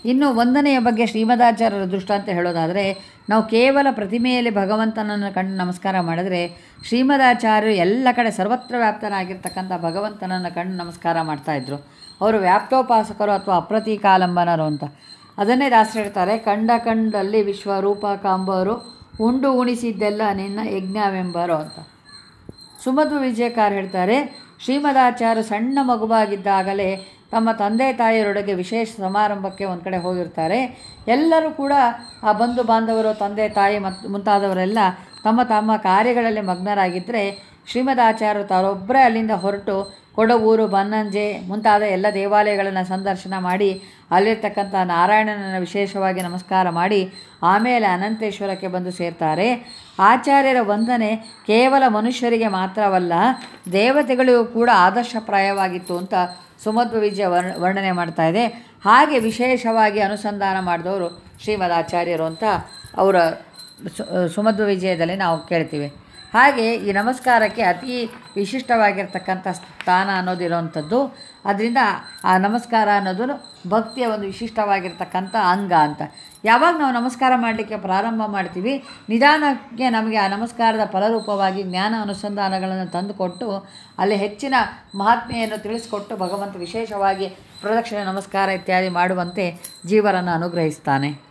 ಇನ್ನು ವಂದನೆಯ ಬಗ್ಗೆ ಶ್ರೀಮದಾಚಾರ್ಯರ ದೃಷ್ಟಾಂತ ಹೇಳೋದಾದರೆ ನಾವು ಕೇವಲ ಪ್ರತಿಮೆಯಲ್ಲಿ ಭಗವಂತನನ್ನು ಕಂಡು ನಮಸ್ಕಾರ ಮಾಡಿದ್ರೆ ಶ್ರೀಮದಾಚಾರ್ಯರು ಎಲ್ಲ ಕಡೆ ಸರ್ವತ್ರ ವ್ಯಾಪ್ತನಾಗಿರ್ತಕ್ಕಂಥ ಭಗವಂತನನ್ನು ಕಂಡು ನಮಸ್ಕಾರ ಮಾಡ್ತಾಯಿದ್ರು ಅವರು ವ್ಯಾಪ್ತೋಪಾಸಕರು ಅಥವಾ ಅಪ್ರತೀಕಾಲಂಬನರು ಅಂತ ಅದನ್ನೇ ದಾಸರು ಹೇಳ್ತಾರೆ ಕಂಡ ಕಂಡಲ್ಲಿ ವಿಶ್ವರೂಪ ಕಾಂಬರು ಉಂಡು ಉಣಿಸಿದ್ದೆಲ್ಲ ನಿನ್ನ ಯಜ್ಞವೆಂಬರು ಅಂತ ಸುಮಧ್ವ ವಿಜಯಕಾರ ಹೇಳ್ತಾರೆ ಶ್ರೀಮದಾಚಾರ್ಯ ಸಣ್ಣ ಮಗುವಾಗಿದ್ದಾಗಲೇ ತಮ್ಮ ತಂದೆ ತಾಯಿಯರೊಳಗೆ ವಿಶೇಷ ಸಮಾರಂಭಕ್ಕೆ ಒಂದು ಕಡೆ ಹೋಗಿರ್ತಾರೆ ಎಲ್ಲರೂ ಕೂಡ ಆ ಬಂಧು ಬಾಂಧವರು ತಂದೆ ತಾಯಿ ಮತ್ತು ಮುಂತಾದವರೆಲ್ಲ ತಮ್ಮ ತಮ್ಮ ಕಾರ್ಯಗಳಲ್ಲಿ ಮಗ್ನರಾಗಿದ್ದರೆ ಶ್ರೀಮದಾಚಾರ್ಯರು ತಾರೊಬ್ಬರೇ ಅಲ್ಲಿಂದ ಹೊರಟು ಕೊಡಗೂರು ಬನ್ನಂಜೆ ಮುಂತಾದ ಎಲ್ಲ ದೇವಾಲಯಗಳನ್ನು ಸಂದರ್ಶನ ಮಾಡಿ ಅಲ್ಲಿರ್ತಕ್ಕಂಥ ನಾರಾಯಣನನ್ನು ವಿಶೇಷವಾಗಿ ನಮಸ್ಕಾರ ಮಾಡಿ ಆಮೇಲೆ ಅನಂತೇಶ್ವರಕ್ಕೆ ಬಂದು ಸೇರ್ತಾರೆ ಆಚಾರ್ಯರ ವಂದನೆ ಕೇವಲ ಮನುಷ್ಯರಿಗೆ ಮಾತ್ರವಲ್ಲ ದೇವತೆಗಳಿಗೂ ಕೂಡ ಆದರ್ಶಪ್ರಾಯವಾಗಿತ್ತು ಅಂತ ಸುಮಧ್ವ ವಿಜಯ ವರ್ ವರ್ಣನೆ ಮಾಡ್ತಾ ಇದೆ ಹಾಗೆ ವಿಶೇಷವಾಗಿ ಅನುಸಂಧಾನ ಮಾಡಿದವರು ಶ್ರೀಮದ್ ಆಚಾರ್ಯರು ಅಂತ ಅವರ ಸು- ಸುಮಧ್ವ ವಿಜಯದಲ್ಲಿ ನಾವು ಕೇಳ್ತೀವಿ ಹಾಗೆ ಈ ನಮಸ್ಕಾರಕ್ಕೆ ಅತಿ ವಿಶಿಷ್ಟವಾಗಿರ್ತಕ್ಕಂಥ ಸ್ಥಾನ ಅನ್ನೋದಿರೋವಂಥದ್ದು ಅದರಿಂದ ಆ ನಮಸ್ಕಾರ ಅನ್ನೋದು ಭಕ್ತಿಯ ಒಂದು ವಿಶಿಷ್ಟವಾಗಿರ್ತಕ್ಕಂಥ ಅಂಗ ಅಂತ ಯಾವಾಗ ನಾವು ನಮಸ್ಕಾರ ಮಾಡಲಿಕ್ಕೆ ಪ್ರಾರಂಭ ಮಾಡ್ತೀವಿ ನಿಧಾನಕ್ಕೆ ನಮಗೆ ಆ ನಮಸ್ಕಾರದ ಫಲರೂಪವಾಗಿ ಜ್ಞಾನ ಅನುಸಂಧಾನಗಳನ್ನು ತಂದುಕೊಟ್ಟು ಅಲ್ಲಿ ಹೆಚ್ಚಿನ ಮಹಾತ್ಮೆಯನ್ನು ತಿಳಿಸ್ಕೊಟ್ಟು ಭಗವಂತ ವಿಶೇಷವಾಗಿ ಪ್ರದಕ್ಷಿಣೆ ನಮಸ್ಕಾರ ಇತ್ಯಾದಿ ಮಾಡುವಂತೆ ಜೀವರನ್ನು ಅನುಗ್ರಹಿಸ್ತಾನೆ